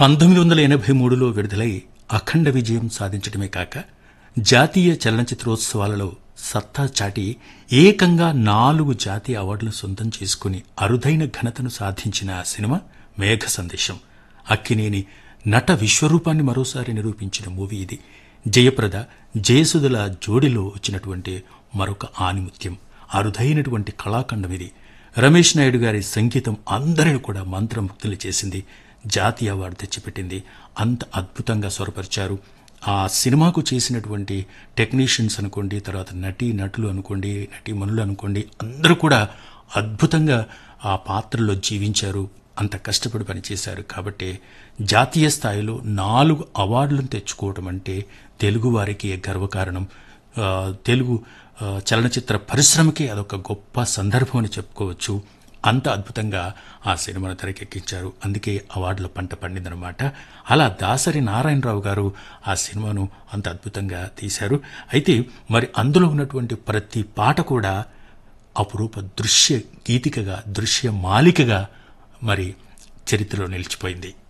పంతొమ్మిది వందల ఎనభై మూడులో విడుదలై అఖండ విజయం సాధించడమే కాక జాతీయ చలనచిత్రోత్సవాలలో సత్తా చాటి ఏకంగా నాలుగు జాతీయ అవార్డులు సొంతం చేసుకుని అరుదైన ఘనతను సాధించిన ఆ సినిమా మేఘ సందేశం అక్కినేని నట విశ్వరూపాన్ని మరోసారి నిరూపించిన మూవీ ఇది జయప్రద జయసుధల జోడిలో వచ్చినటువంటి మరొక ఆనిముత్యం అరుదైనటువంటి కళాఖండం ఇది రమేష్ నాయుడు గారి సంగీతం అందరిని కూడా మంత్రముగ్ధులు చేసింది జాతీయ అవార్డు తెచ్చిపెట్టింది అంత అద్భుతంగా స్వరపరిచారు ఆ సినిమాకు చేసినటువంటి టెక్నీషియన్స్ అనుకోండి తర్వాత నటీ నటులు అనుకోండి నటీమణులు అనుకోండి అందరూ కూడా అద్భుతంగా ఆ పాత్రలో జీవించారు అంత కష్టపడి పనిచేశారు కాబట్టి జాతీయ స్థాయిలో నాలుగు అవార్డులను తెచ్చుకోవడం అంటే తెలుగు వారికి గర్వకారణం ఆ, తెలుగు ఆ, చలనచిత్ర పరిశ్రమకి అదొక గొప్ప సందర్భం అని చెప్పుకోవచ్చు అంత అద్భుతంగా ఆ సినిమాను తెరకెక్కించారు అందుకే అవార్డుల పంట పండిందనమాట అలా దాసరి నారాయణరావు గారు ఆ సినిమాను అంత అద్భుతంగా తీశారు అయితే మరి అందులో ఉన్నటువంటి ప్రతి పాట కూడా అపురూప దృశ్య గీతికగా దృశ్య మాలికగా మరి చరిత్రలో నిలిచిపోయింది